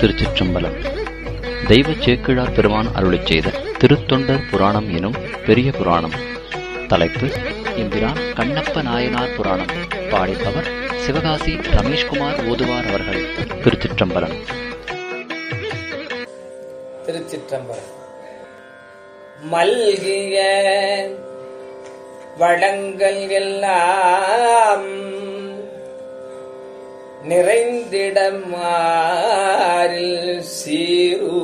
திருச்சிற்றம்பலம் தெய்வ சேக்கிழார் பெருமான் அருளிச் செய்த திருத்தொண்டர் புராணம் எனும் பெரிய புராணம் தலைப்பு எம்பிரான் கண்ணப்ப நாயனார் புராணம் பாடிப்பவர் சிவகாசி ரமேஷ்குமார் ஓதுவார் அவர்கள் திருச்சிற்றம்பலம் திருச்சிற்றம்பலம் மல்கிய வளங்கள் எல்லாம் நிறைந்திடமாறில் சீரு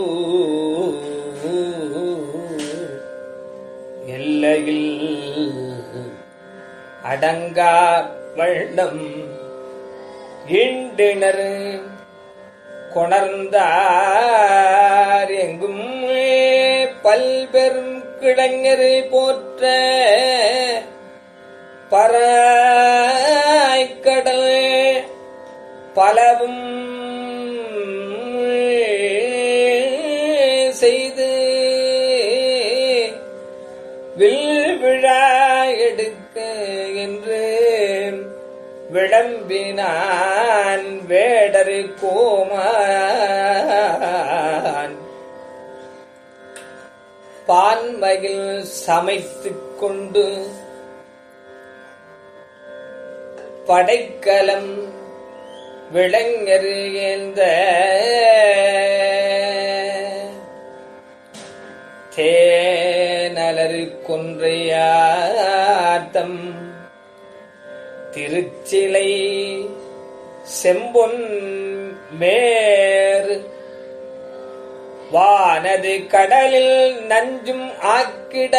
எல்லையில் அடங்கா வண்ணம் ஈண்டினர் கொணர்ந்தார் எங்கும் பல்பெரும் கிழங்கரை போற்ற பராய்க்கடல் பலவும் செய்து வில் விழா எடுக்க என்று விளம்பினான் வேடரு கோமான் பான்மையில் சமைத்துக் கொண்டு படைக்கலம் விளங்கரு ஏந்த தேனலரு கொன்றையாத்தம் திருச்சிலை செம்பொன் மேர் வானது கடலில் நஞ்சும் ஆக்கிட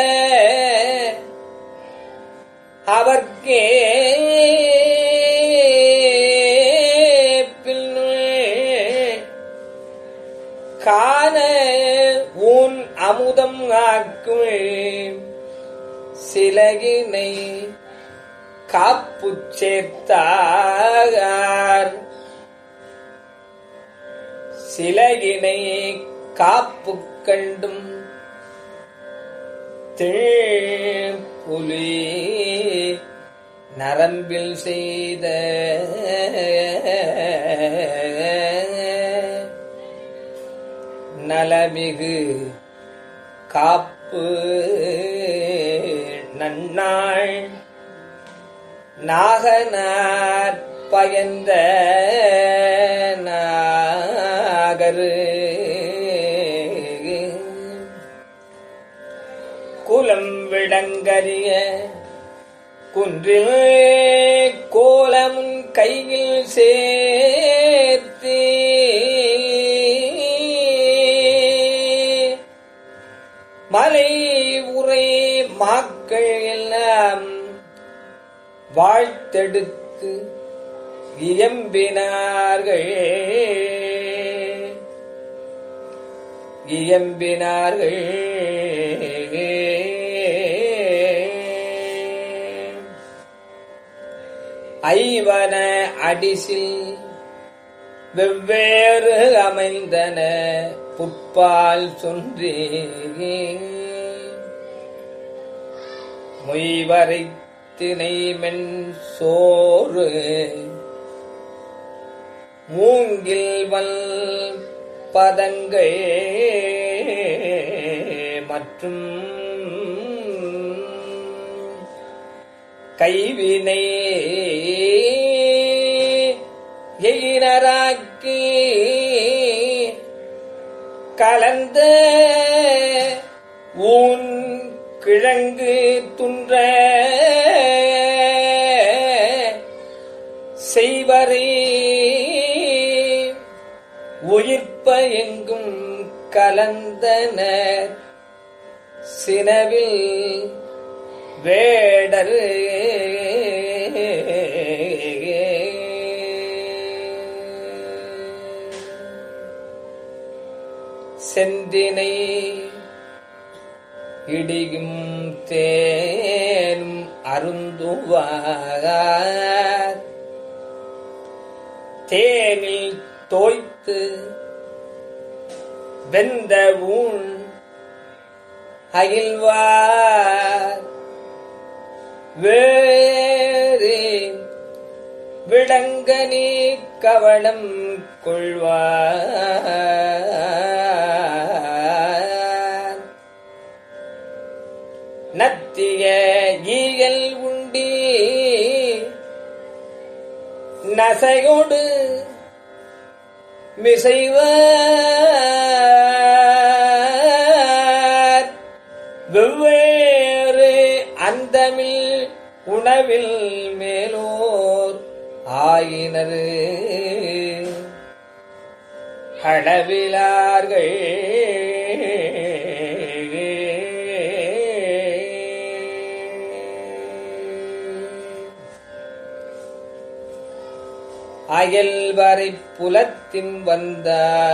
அவர்க்கே காண ஊன் அமுதம் ஆக்கும் சிலகினை காப்பு சேர்த்தார் சிலகினை காப்பு கண்டும் புலி நரம்பில் செய்த நலமிகு காப்பு நன்னாள் நாகனார் பயந்த நாகரு குலம் விளங்கரிய குன்றில் கோலமும் கையில் சேர்த்து மலை உரை மாக்கள் எல்லாம் வாழ்த்தெடுத்து இயம்பினார்கள் இயம்பினார்கள் ஐவன அடிசில் வெவ்வேறு அமைந்தன புட்பால் சொன்றே மொய்வரை தினை மென் சோறு மூங்கில் வல் பதங்கள் மற்றும் கைவினை எயினராக்கி கலந்த ஊன் கிழங்கு துன்ற செய்வரை உயிர்ப்ப எங்கும் கலந்தனர் சினவில் வேடர் செந்தினை இடியும் தேனும் அருந்துவார் தேனில் தோய்த்து வெந்த ஊன் அகில்வார் வேறு விளங்கனி கவனம் கொள்வார் நசையோடு மிசைவர் வெவ்வேறு அந்தமில் உணவில் மேலோர் ஆயினர் அளவிலார்கள் அயல்வரை புலத்தின் வந்த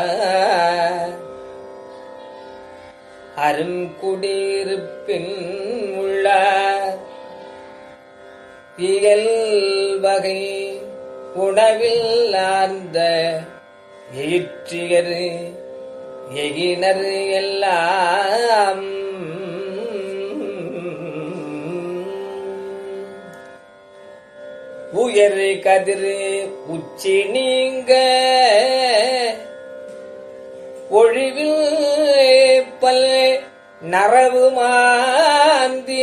அருங்குடியிருப்பின் உள்ள இயல் வகை உணவில் ஆர்ந்த எயிற்றியர் எகினர் எல்லாம் உயர் கதிர் உச்சி நீங்க ஒழிவில் பல் நரவு மாந்தி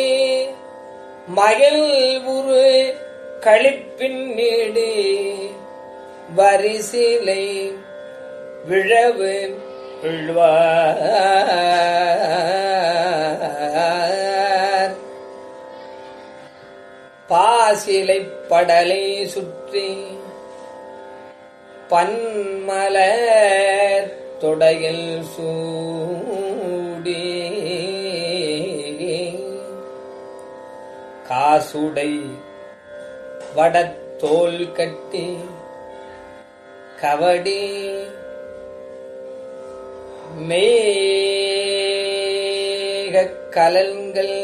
மயல் உரு களிப்பின் நீடு வரிசிலை விழவு விழ்வார் பாசிலை படலை சுற்றி பன்மலர் தொடையில் சூடி காசுடை வடத்தோல் கட்டி கவடி மேக கலன்கள்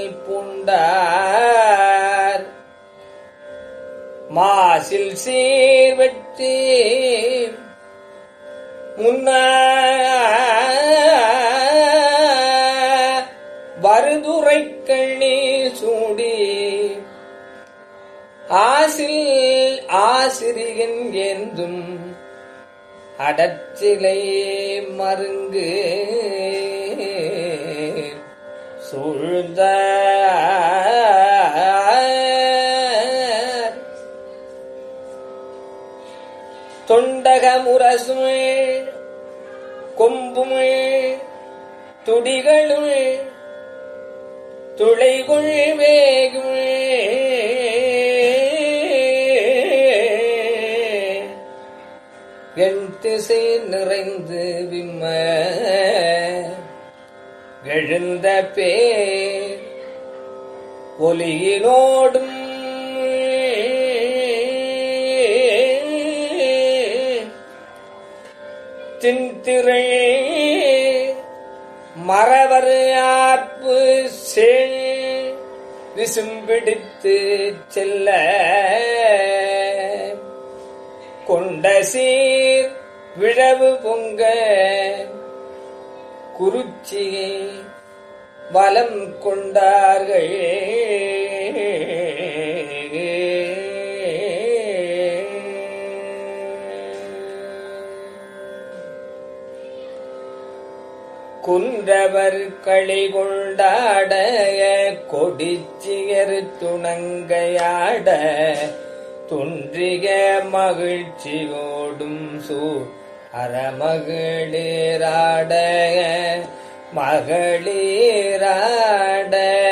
பூண்டார் மாசில் சீர்வெற்றி முன்ன வருதுரை கண்ணி சூடி ஆசில் ஆசிரியன் ஏந்தும் அடச்சிலை மருங்கு சூழ்ந்த தொண்டகமுரசும் கொம்பும் துடிகளும் துளைகுள் வேகும் என் திசை நிறைந்து விம்ம எழுந்த பேர் ஒலியினோடும் தின்திரை மரவர் ஆர்ப்பு செல் விசும்பிடித்து செல்ல கொண்ட சீர் விழவு பொங்க குறிச்சியை வலம் கொண்டார்கள் குன்றவர் களி கொண்டாட கொடிச்சியர் துணங்கையாட துன்றிய மகிழ்ச்சியோடும் சூழ் அறமகளிராட மகளிராட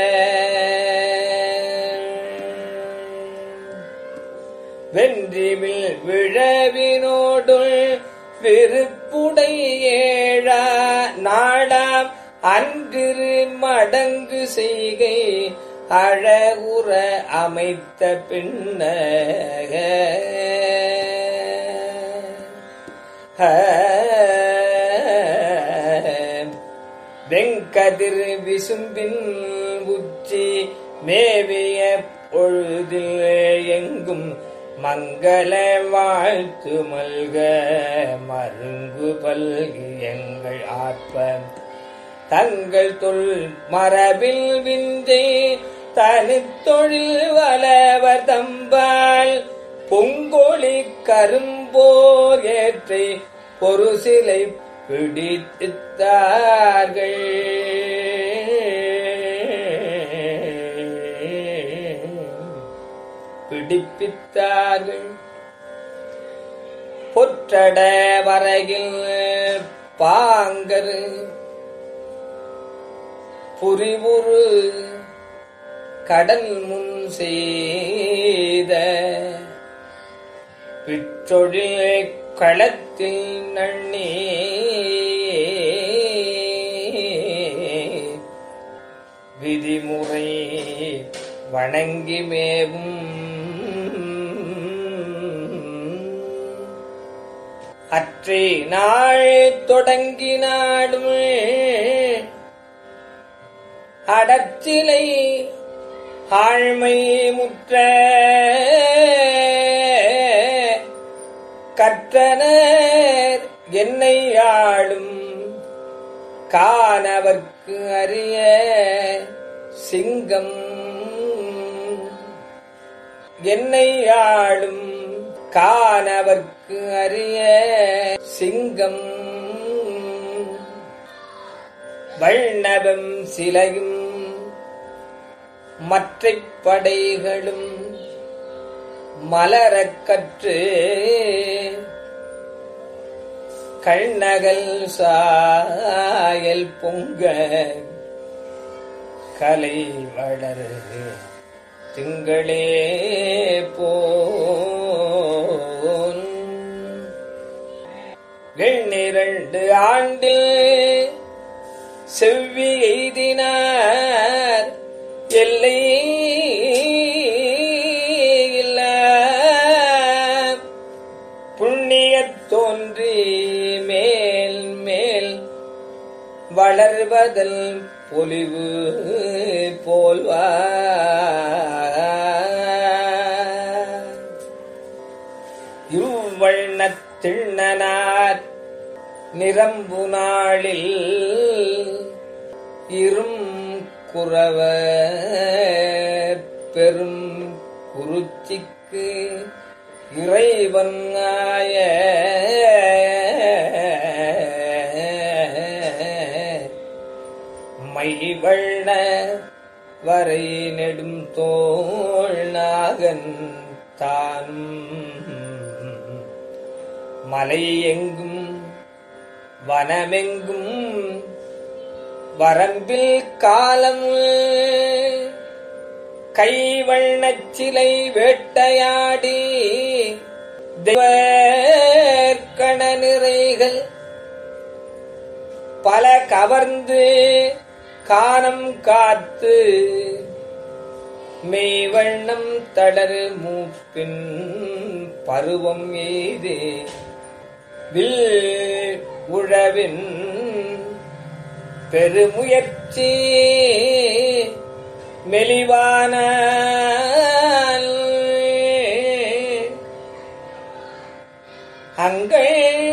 வென்றிவில் விழவினோடுள் விருப்புடை ஏழா நாடாம் அன்றிரு மடங்கு செய்கை அழகுற அமைத்த பின்ன வெங்கதிர் விசும்பின் உச்சி மேவிய பொழுதில் எங்கும் மங்கள வாழ்த்து மல்க மருங்கு பல்கி எங்கள் ஆற்ப தங்கள் தொல் மரபில் விந்தை தனித்தொழில் வளவர் தம்பால் பொங்கொழி கரும்போர் ஏற்றை பொறு சிலை பிடித்தார்கள் பிடிப்பித்தார்கள் கூற்றட வரையில் பாங்கரு புரிவுரு கடல் முன் செய்த பிற்றொழில் களத்தில் நன்னி விதிமுறை வணங்கி மேவும் அற்றே நாள் தொடங்கினாடும் அடச்சிலை ஆழ்மை முற்ற கற்றனர் என்னை ஆளும் காணவர்க்கு அறிய சிங்கம் என்னை ஆளும் காணவர்க்கு அறிய சிங்கம் வண்ணவம் சிலையும் மற்றைப் படைகளும் மலரக் கற்று கண்ணகல் சாயல் பொங்க கலை வளர் திங்களே போல் எண்ணிரண்டு ஆண்டில் செவ்வி எய்தினார் எல்லை இல்ல புண்ணியத் தோன்றி மேல் மேல் வளர்வதல் பொலிவு போல்வார் இவ்வண்ணத் திண்ணனார் நிரம்பு நாளில் இரும் குறவ பெரும் குருச்சிக்கு இறைவன் ஆய மைவண்ண வரை நெடும் தோள் நாகன் தான் மலை எங்கும் வனமெங்கும் வரம்பில் காலம் கைவண்ணச் சிலை வேட்டையாடி கண நிறைகள் பல கவர்ந்து காணம் காத்து மெய்வண்ணம் தளர் மூப்பின் பருவம் எய்தே வில் உழவின் பெருமுயற்சி மெலிவான அங்கே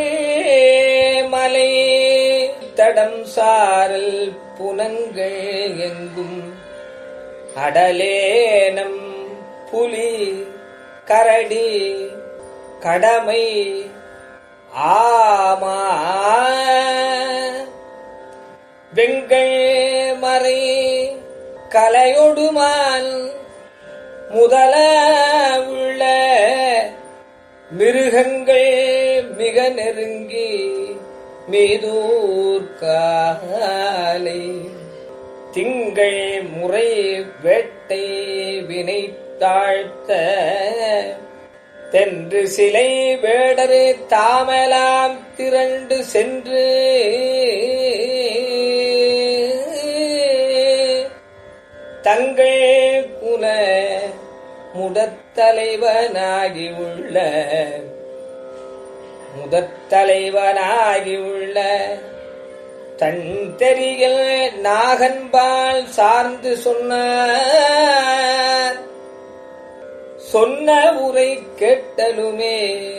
மலை தடம் சாரல் புனங்கள் எங்கும் அடலேனம் புலி கரடி கடமை ஆமா வெங்கள் மறை கலையொடுமான் முதல உள்ள மிருகங்கள் மிக நெருங்கி மீதூர்காலை திங்கள் முறை வேட்டை வினை தாழ்த்த தென்று சிலை வேடரு தாமலாம் திரண்டு சென்று தங்கள் குல முதத்தலைவனாகி உள்ள முதத்தலைவனாகி உள்ள தன் தெரியல் நாகன்பால் சார்ந்து சொன்னார் சொன்ன உரை கேட்டலுமே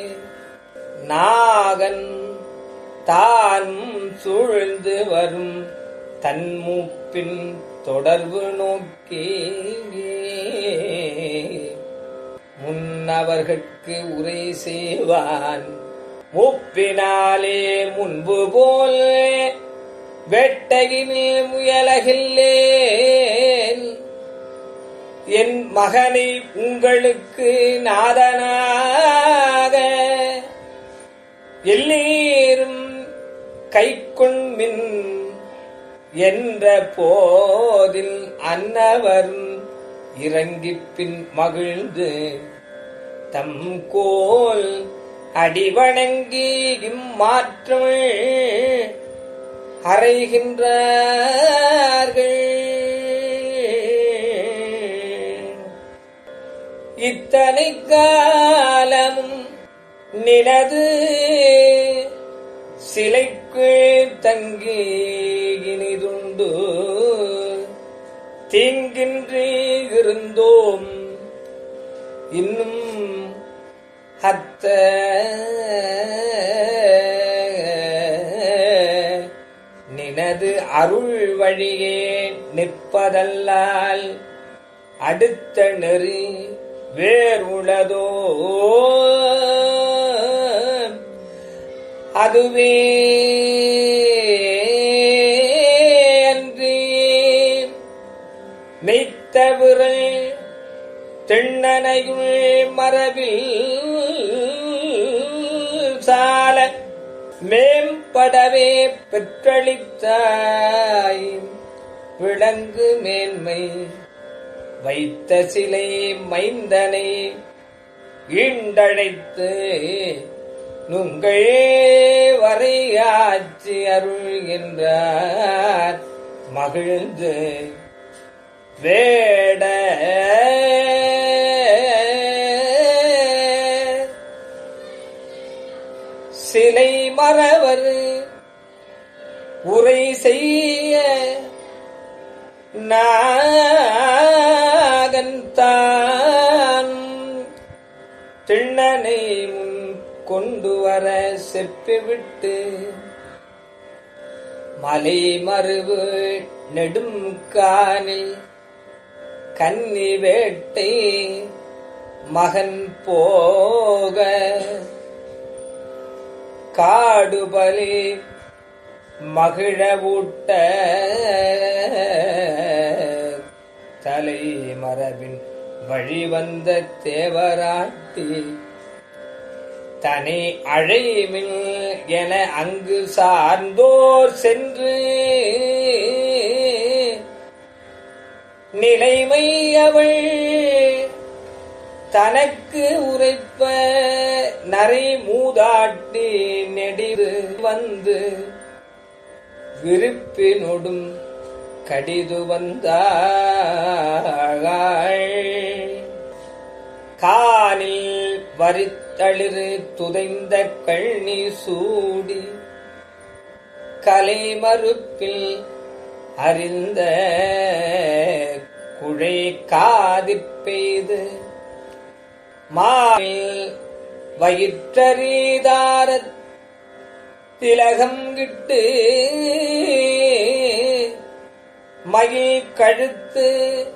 நாகன் தான் சூழ்ந்து வரும் தன் மூப்பின் தொடர்பு நோக்கி முன்னவர்கட்கு உரை செய்வான் மூப்பினாலே முன்பு போல் வேட்டையினில் முயலகில்லேன் என் மகனை உங்களுக்கு நாதனாக எல்லீரும் கைக்கொண்மின் என்ற போதில் அன்னவர் இறங்கிப் பின் மகிழ்ந்து தம் கோல் அடிவணங்கி இம்மாற்றம் அறைகின்றார்கள் இத்தனை காலமும் நினது சிலைக்கு தங்கி இனிதுண்டு தீங்கின்றி இருந்தோம் இன்னும் அத்த நினது அருள் வழியே நிற்பதல்லால் அடுத்த நெறி வேறுளதோ அதுவே அன்றி மெய்த்தவிரல் திண்ணனையுள் மரபில் சால மேம்படவே பெற்றளித்தாய் விளங்கு மேன்மை வைத்த சிலை மைந்தனை ஈண்டழைத்து நுங்கள் வரையாட்சி அருள்கின்றார் மகிழ்ந்து வேட சிலை மறவர் உரை செய்ய நாகன்தான் திண்ணனை முன் கொண்டு வர செப்பிவிட்டு மலை மறுவு நெடும் கானில் கன்னி வேட்டை மகன் போக காடுபலி மகிழ ஊட்ட தலை மரபின் வழிவந்த தேவராட்டி தனி அழைமில் என அங்கு சார்ந்தோர் சென்று நிலைமை அவள் தனக்கு உரைப்ப நரை மூதாட்டி நெடிது வந்து விருப்பினொடும் கடிது வந்தாள் கானில் வரித்தளிரு துதைந்த கண்ணி சூடி கலை மறுப்பில் அறிந்த குழை காதிற் பெய்து மாவில் வயிற்றறிதாரத் திலகம் கிட்டு மயில் கழுத்து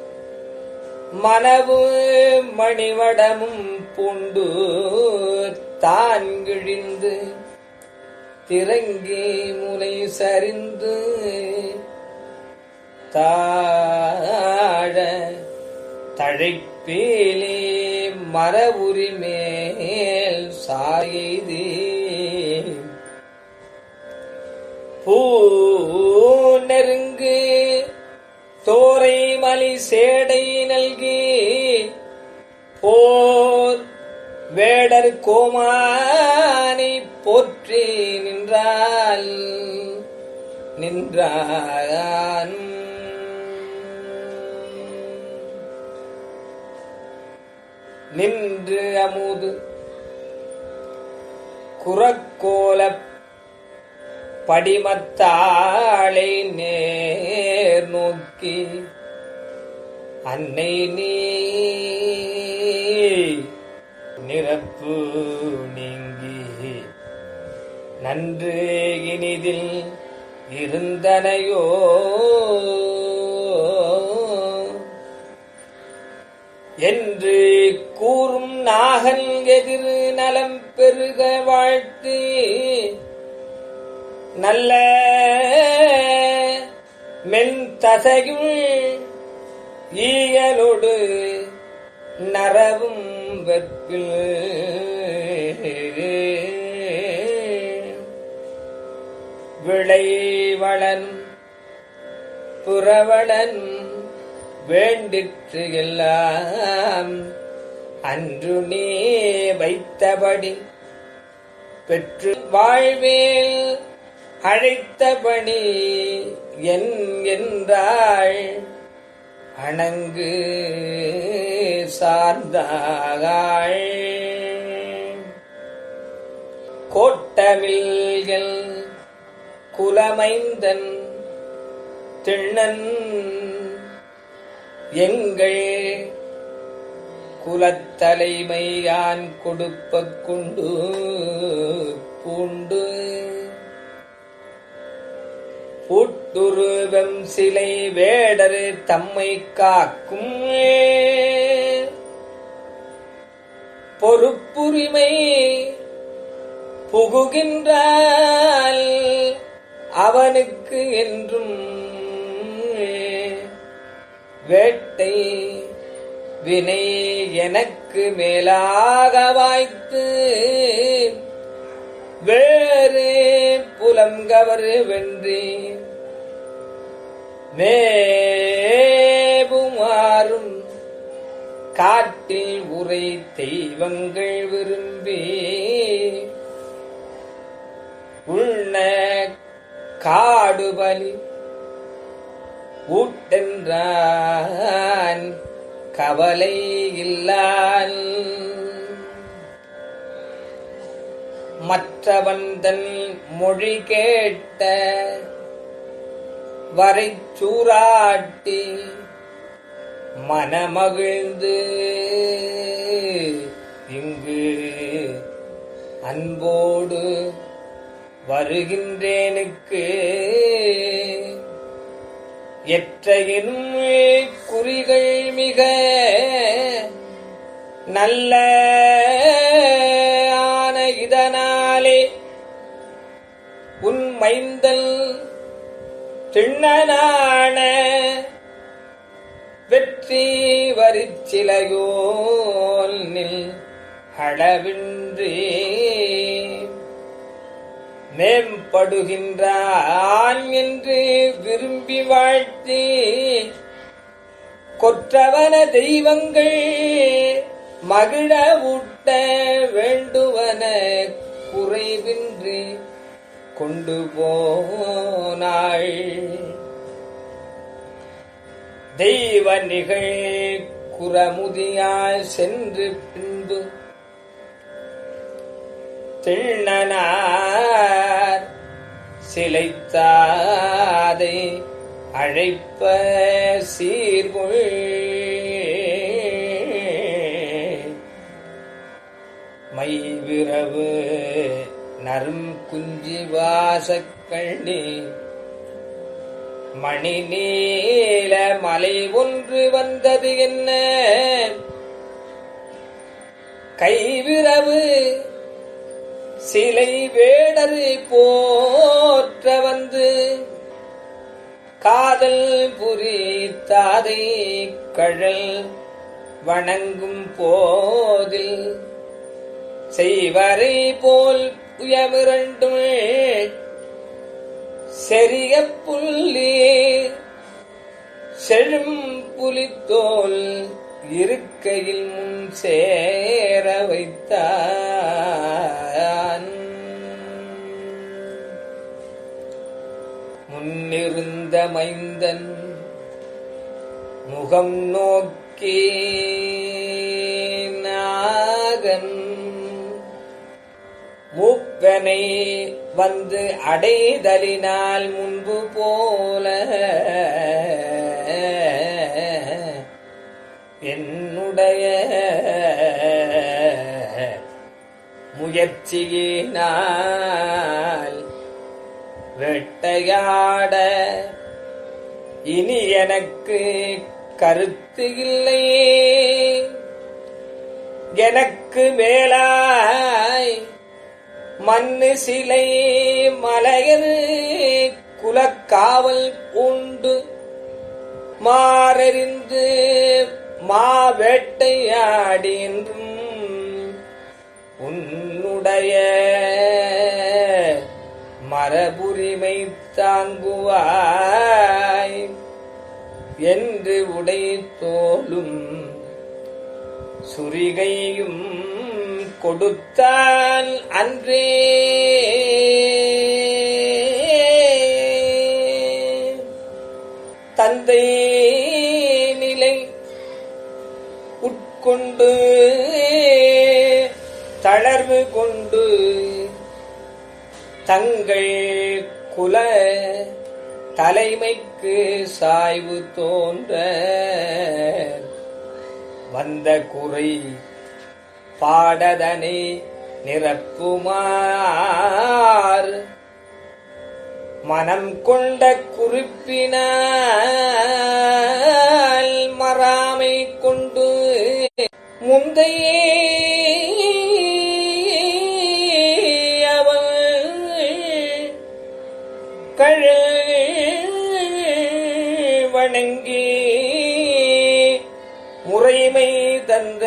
மனவு மணிவடமும் பூண்டு தான் கிழிந்து திரங்கி முனை சரிந்து தாழ தழைப்பேலே மரபுரி மேல் சாயெய்தி பூ நெருங்கு தோரை மலி சேடை நல்கி போர் வேடர் கோமானை போற்றி நின்றால் நின்றான் நின்று அமுது குரக்கோலப் படிமத்தாளை நேர் நோக்கி அன்னை நீ நிரப்பு நீங்கி நன்று இனிதில் இருந்தனையோ என்று கூறும் நாகன் எதிர் நலம் பெருக வாழ்த்து நல்ல மென் தசையும் ஈயலோடு நரவும் வெப்பில் விளைவளன் புறவளன் வேண்டிற்று எல்லாம் அன்று நீ வைத்தபடி பெற்று வாழ்வேல் அழைத்தபடி என் என்றாள் அணங்கு சார்ந்தாள் கோட்டமில்கள் குலமைந்தன் திண்ணன் எங்கள் குலத்தலைமையான் கொடுப்ப கொண்டு பூண்டு பூட்டுருவம் சிலை வேடரு தம்மை காக்கும் பொறுப்புரிமை புகுகின்றால் அவனுக்கு என்றும் வேட்டை வினை எனக்கு மேலாக வாய்த்து வேறு புலங்கவர் வென்றி மேபுமாறும் காட்டில் உரை தெய்வங்கள் விரும்பி உண்ண காடுபலி ஊட்டென்றான் கவலை இல்லான் மற்றவந்தன் மொழி கேட்ட வரை சூராட்டி மனமகிழ்ந்து இங்கு அன்போடு வருகின்றேனுக்கு எற்றையினும் குறிகள் மிக நல்ல ஆன இதனாலே உன் மைந்தல் திண்ணனான வெற்றி வரிச்சிலையோல் நில் அளவின்றி மேம்படுகின்றான் என்று விரும்பி வாழ்த்தி கொற்றவன தெய்வங்கள் மகிழ ஊட்ட வேண்டுவன குறைவின்றி கொண்டு போனாள் தெய்வ நிகழ் குறமுதியால் சென்று பின்பு திண்ணனார் சிலைத்தாதை அழைப்ப சீர்கொள் மைவிரவு நரும் குஞ்சி வாசக்கண்ணி மணி நீல மலை ஒன்று வந்தது என்ன கைவிரவு சிலை வேடரை போற்ற வந்து காதல் புரித்தாதை கழல் வணங்கும் போதில் செய்வரை போல் உயமிரண்டும் செரிய புள்ளி செழும் புலித்தோல் இருக்கையில் முன் சேர வைத்தான் முன்னிருந்த மைந்தன் முகம் நோக்கி நாகன் மூப்பனை வந்து அடைதலினால் முன்பு போல என்னுடைய முயற்சியினால் வேட்டையாட இனி எனக்கு கருத்து இல்லையே எனக்கு மேலாய் மண்ணு சிலை மலையரு குலக்காவல் உண்டு மாறறிந்து மாவேட்டையாடி என்றும் உன்னுடைய மரபுரிமை தாங்குவாய் என்று உடை தோலும் சுரிகையும் கொடுத்தான் அன்றே தந்தை நிலை உட்கொண்டு தளர்வு கொண்டு தங்கள் குல தலைமைக்கு சாய்வு தோன்ற வந்த குறை பாடதனை நிரப்புமார் மனம் கொண்ட குறிப்பினால் மறாமை கொண்டு முந்தையே அவன் கழ வணங்கி முறைமை தந்த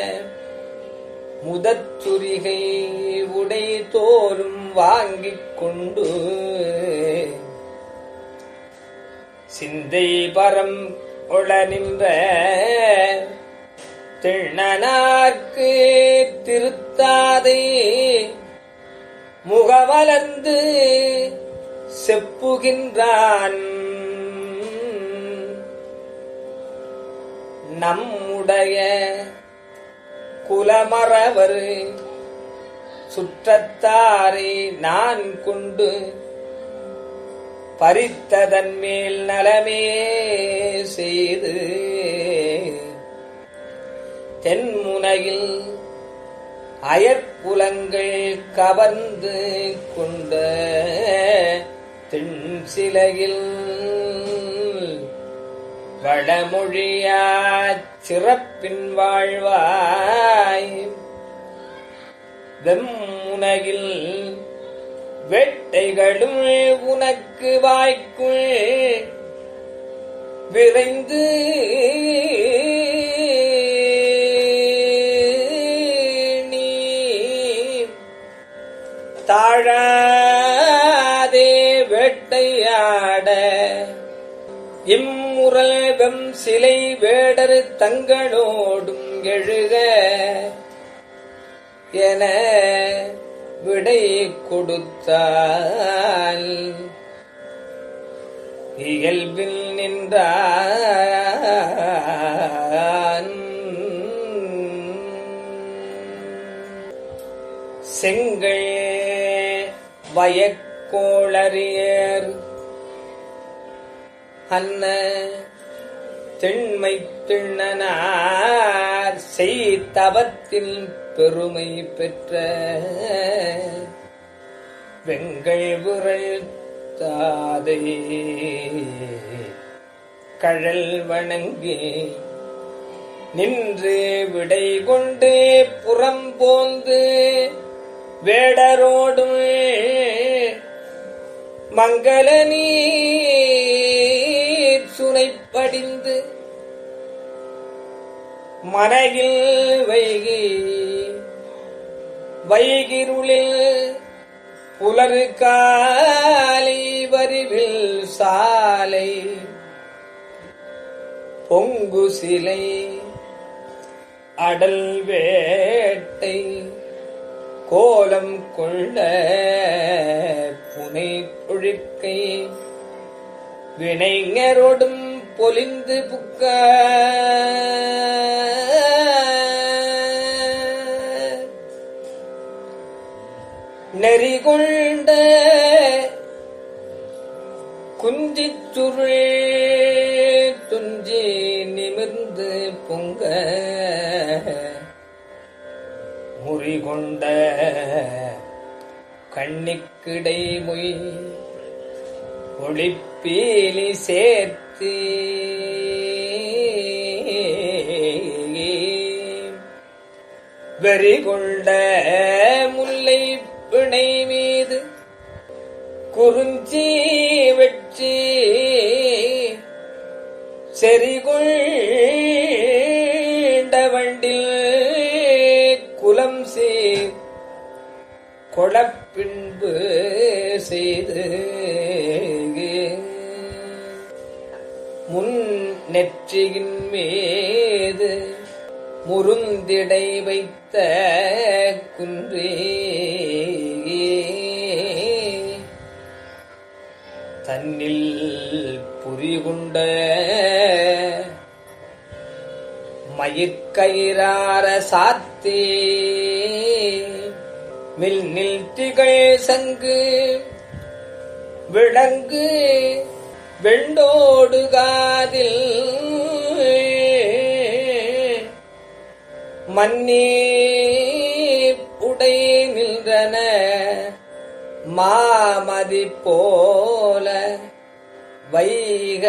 முதத்துரிகை உடை தோறும் வாங்கிக் கொண்டு சிந்தை பரம் ஒள நின்ற திண்ணனார்க்கு திருத்தாதை முகவலந்து செப்புகின்றான் நம்முடைய குலமறவர் சுற்றத்தாரை நான் கொண்டு பறித்ததன் மேல் நலமே செய்து தென்முனையில் அயற்புலங்கள் கவர்ந்து கொண்ட தென்சிலையில் வடமொழியாச் சிறப்பின் வாழ்வாய் வெம்முனையில் வேட்டைகளும் உனக்கு வாய்க்குள் விரைந்து நீ தாழாதே வேட்டையாட இம்முரல் வெம் சிலை வேடர் தங்களோடும் எழுக என விடை கொடுத்தால் இயல்பில் நின்றான் செங்கள் வயக்கோளறியர் அன்ன திண்மை திண்ணனார் செய்தவத்தில் பெருமை பெற்ற வெங்கள் விரல் தாதை கழல் வணங்கி நின்று விடை கொண்டு புறம் போந்து வேடரோடும் மங்கள நீர் சுனைப்படிந்து மனையில் வைகி வைகிருளில் புலரு காலை வரிவில் சாலை பொங்கு சிலை அடல் வேட்டை கோலம் கொள்ள புனை ஒழுக்கை வினைஞரோடும் பொலிந்து புக்க நெறிகொண்ட குஞ்சிச்சுருள் துஞ்சி நிமிர்ந்து பொங்க முறிகொண்ட கண்ணிக்கிடை மொய் ஒளிப்பீலி சேர்த்து வெறிகொண்ட முல்லை பிணை மீது குறிஞ்சி வெற்றி செறிகொண்ட வண்டில் குலம் சேர் கொளப்பின்பு செய்து முன் நெற்றியின் மீது முருந்திடை வைத்த குன்றே தன்னில் புரிகுண்ட மயிர்கயிறார சாத்தே மில் நில் திகழ் சங்கு விளங்கு வெண்டோடு காதில் மன்னே உடை நின்றன மாமதி போல வைக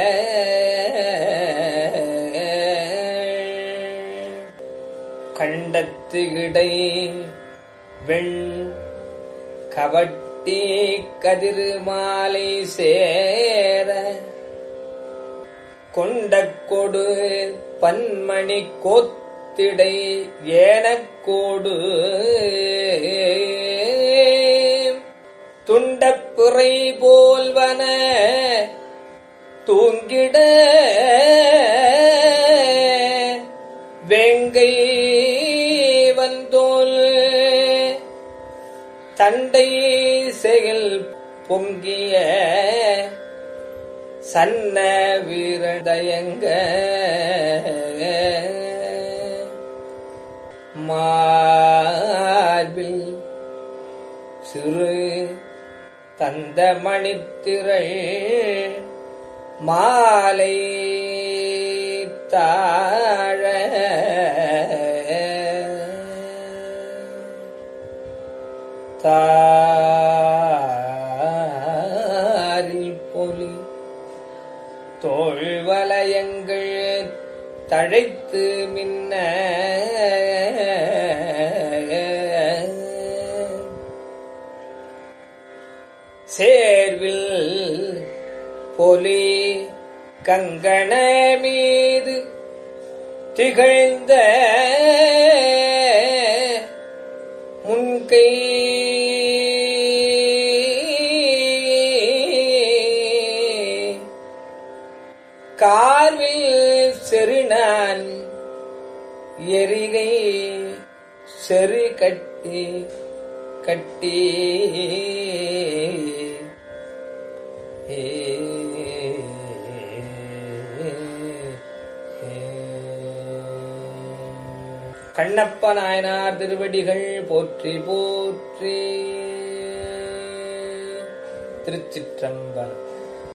கண்டத்து இடை வெண் கவட்டி கதிர் மாலை சேர கொண்ட கொடு பன்மணி கோத்திடை ஏனக்கோடு துண்டப்புரை போல்வன தூங்கிட வெங்கை வந்தோல் தண்டை செயல் பொங்கிய சன்ன வீரதயங்க மார்பில் சிறு தந்த மணித்திரள் மாலை தாழ தாரில் பொலி தோல்வலயங்கள் தழைத்து மின்ன சேர்வில் பொலி கங்கண மீது திகழ்ந்த முன்கை கார்வில் செருநான் எரிகை செரு கட்டி கட்டி ஏ கண்ணப்ப நாயனார் திருவடிகள் போற்றி போற்றி திருச்சிற்றம்பலம்